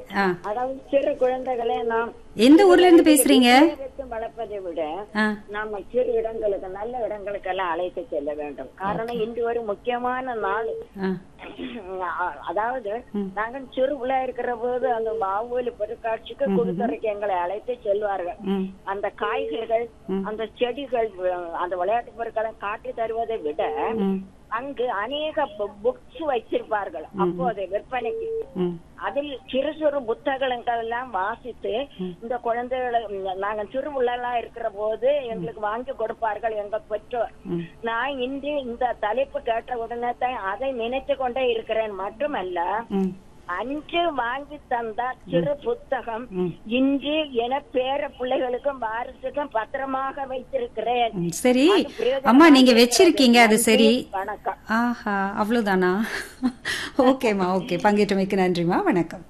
ஆ அதாவது சிறு குழந்தைகளை நாம் எந்த ஊர்ல இருந்து பேசுறீங்க வச்சு வளர்ப்பதை விட ஆ நாம சிறு இடங்களுக்கு நல்ல இடங்களுக்கு எல்லாம் அழைத்து செல்ல வேண்டும் காரணம் இன்று ஒரு முக்கியமான நாள் ஆ அதாவது நாங்கள் சிறு பிள்ளை இருக்கிற போது அந்த மாவூலி பொருட்காட்சிக்கு கொடுத்துறைக்கு எங்களை அழைத்து செல்வார்கள் ம் அந்த காய்கறிகள் அந்த செடிகள் அந்த விளையாட்டு பொருட்களை காட்டி தருவதை விட ம் அங்கு அநேக புக்ஸ் வச்சிருப்பார்கள் அப்போது விற்பனைக்கு ம் அதில் சிறு சிறு புத்தகங்கள் எல்லாம் வாசித்து இந்த குழந்தைகளை நாங்க சிறுபுள்ளெல்லாம் இருக்கிற போது எங்களுக்கு வாங்கி கொடுப்பார்கள் எங்க பெற்றோர் ம். நான் இன்று இந்த தலைப்பு கேட்ட உடனே தான் அதை நினைத்து கொண்டே இருக்கிறேன் மட்டுமல்ல ம் அன்று வாங்கி தந்த சிறு புத்தகம் ம். இன்று என பேர பிள்ளைகளுக்கும் வாரிசுக்கும் பத்திரமாக வைத்திருக்கிறேன் ம், சரி அது பிரயோஜனமா அம்மா நீங்க இருக்கிறது. வச்சிருக்கீங்க அது நன்றி, சரி வணக்கம் ஆஹா அவ்வளவுதானா ஓகேம்மா ஓகே பங்கேற்றமைக்கு நன்றிம்மா வணக்கம்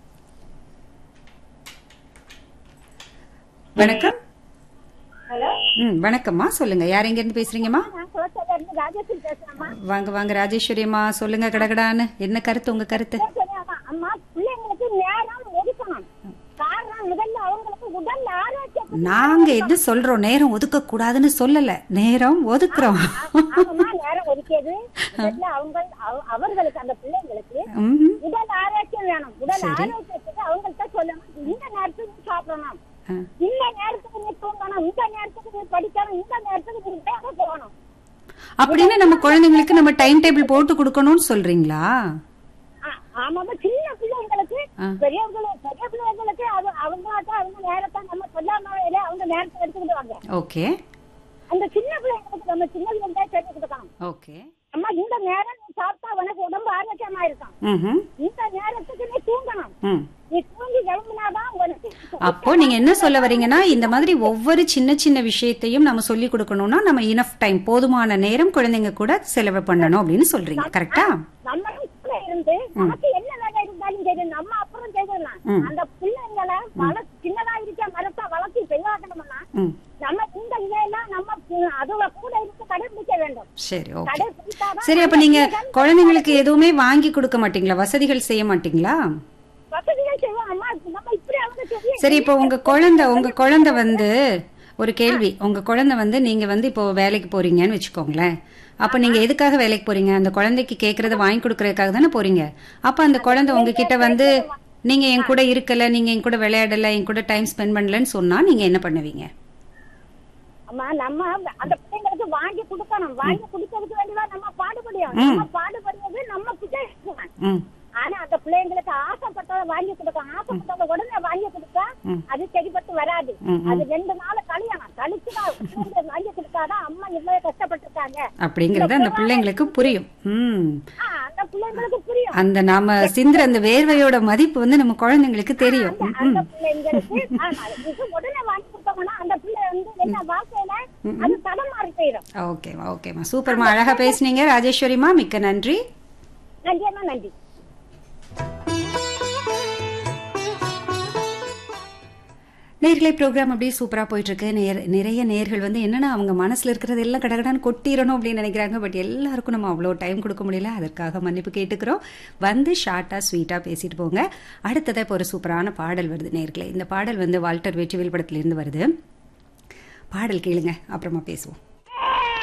வணக்கம் ஹலோ ம் வணக்கம்மா சொல்லுங்க யார் எங்க இருந்து பேசுறீங்கம்மா நான் குளத்துல இருந்து ராஜேஸ்வரி பேசுறேம்மா வாங்க வாங்க ராஜேஸ்வரி அம்மா சொல்லுங்க கடகடான்னு என்ன கருத்து உங்க கருத்து சரியாம்மா அம்மா பிள்ளைங்களுக்கு நேரம் ஒதுக்கணும் காரணம் முதல்ல அவங்களுக்கு உடல் ஆரோக்கியம் நாங்க எது சொல்றோம் நேரம் ஒதுக்க கூடாதுன்னு சொல்லல நேரம் ஒதுக்குறோம் ஆமா நேரம் ஒதுக்கியது முதல்ல அவங்க அவ- அவர்களுக்கு அந்த பிள்ளைங்களுக்கு ம், உடல் ஆரோக்கியம் வேணும் உடல் சரி. ஆரோக்கியத்துக்கு அவங்கள்ட்ட சொல்லணும் இந்த நேரத்துக்கு நீ சாப்பிடணும் ஆ. இந்த நேரத்துக்கு நீ தூங்கணும் இந்த நேரத்துக்கு நீ படிக்கணும் இந்த நேரத்துக்கு நீ வேலை போகணும் அப்படின்னு நம்ம குழந்தைங்களுக்கு நம்ம டைம் டேபிள் போட்டு கொடுக்கணும்னு சொல்றீங்களா ஆ- ஆமாம்மா சின்ன பிள்ளைங்களுக்கு ஆ. பெரியவங்களுக்கு பெரிய பிள்ளைங்களுக்கு அது அவங்க அவங்க நேரத்தை நம்ம சொல்லாம அவங்க நேரத்தை எடுத்துக்கிடுவாங்க ஓகே அந்த சின்ன பிள்ளைங்களுக்கு நம்ம சின்ன பிள்ளைங்க சொல்லி கொடுக்கணும் ஓகே அம்மா இந்த நேரம் நீ சாப்பிட்டா உனக்கு உடம்பு ஆரோக்கியமா இருக்கும் ம் இந்த நேரத்துக்கு நீ தூங்கணும் ம் நீ தூங்கி கிளம்புனாதான் உனக்கு அப்போ நீங்க என்ன சொல்ல வரீங்கன்னா இந்த மாதிரி ஒவ்வொரு சின்ன சின்ன விஷயத்தையும் நம்ம சொல்லி கொடுக்கணும்னா நம்ம இனஃப் டைம் போதுமான நேரம் குழந்தைங்க கூட செலவு பண்ணணும் அப்படின்னு சொல்றீங்க கரெக்டா நம்ம வீட்டுல இருந்து நமக்கு என்ன வேலை இருந்தாலும் சரி நம்ம அப்புறம் செய்யலாம் ம். அந்த பிள்ளைங்களை வள சின்னதா இருக்க மரத்தை வளர்த்தி செய்யாக்கணும்னா ம் நம்ம இந்த இதெல்லாம் நம்ம அதுவ கூட இருந்து கடைபிடிக்க வேண்டும் சரி ஓகே கடைபிடித்தாதான் சரி அப்ப நீங்க குழந்தைங்களுக்கு எதுவுமே வாங்கி கொடுக்க மாட்டீங்களா வசதிகள் செய்ய மாட்டீங்களா வசதிகள் செய்வோம் அம்மா நம்ம இப்படி அவங்க செய்ய சரி இப்போ உங்க குழந்தை உங்க குழந்தை வந்து ஒரு கேள்வி உங்க குழந்தை வந்து நீங்க வந்து இப்போ வேலைக்கு போறீங்கன்னு வச்சுக்கோங்களேன் அப்ப நீங்க எதுக்காக வேலைக்கு போறீங்க அந்த குழந்தைக்கு கேக்குறத வாங்கி கொடுக்கறதுக்காக தானே போறீங்க அப்ப அந்த குழந்தை உங்ககிட்ட வந்து நீங்க என் கூட இருக்கல நீங்க என் கூட விளையாடல என் கூட டைம் ஸ்பெண்ட் பண்ணலன்னு சொன்னா நீங்க என்ன பண்ணுவீங்க அம்மா நம்ம அந்த பிள்ளைங்களுக்கு வாங்கி கொடுக்கணும் வாங்கி கொடுக்கறதுக்கு வேண்டிதான் நம்ம பாடுபடியும் நம்ம பாடுபடுறது நம்ம பிள்ளை ம் ஆனா அந்த பிள்ளைங்களுக்கு ஆசைப்பட்டதை வாங்கி கொடுக்கணும் ஆசைப்பட்டதை உடனே வாங்கி கொடுத்தா அது சரிப்பட்டு வராது ம், அது ரெண்டு நாள் கழியணும் கழிச்சுதான் பிள்ளைங்களுக்கு வாங்கி கொடுத்தாதான் அம்மா இவ்வளவு கஷ்டப்பட்டிருக்காங்க அப்படிங்கறது அந்த பிள்ளைங்களுக்கு புரியும் ம் ஆ, அந்த பிள்ளைங்களுக்கு புரியும் அந்த நாம சிந்துற அந்த வேர்வையோட மதிப்பு வந்து நம்ம குழந்தைங்களுக்கு தெரியும் ம், ம் அந்த பிள்ளைங்களுக்கு ஆமா, இது உடனே வாங்கி கொடுத்தோம்னா அந்த பிள்ளை வந்து என்ன வாழ்க்கையில அது தடமாறி போயிடும் ஓகேம்மா ஓகேம்மா சூப்பர்மா அழகா பேசுனீங்க ராஜேஸ்வரிமா மிக்க நன்றி நன்றி அம்மா நன்றி நேர்களை ப்ரோக்ராம் அப்படியே சூப்பராக போயிட்டு இருக்கு நேர் நிறைய நேர்கள் வந்து என்னன்னா அவங்க மனசுல இருக்கிறது எல்லாம் கடகடான்னு கொட்டிடணும் அப்படின்னு நினைக்கிறாங்க பட் எல்லாருக்கும் நம்ம அவ்வளோ டைம் கொடுக்க முடியல அதற்காக மன்னிப்பு கேட்டுக்கிறோம் வந்து ஷார்ட்டாக ஸ்வீட்டாக பேசிட்டு போங்க அடுத்ததாக இப்போ ஒரு சூப்பரான பாடல் வருது நேர்களே இந்த பாடல் வந்து வால்டர் வெற்றிவேல் படத்துலேருந்து வருது பாடல் கேளுங்க அப்புறமா பேசுவோம்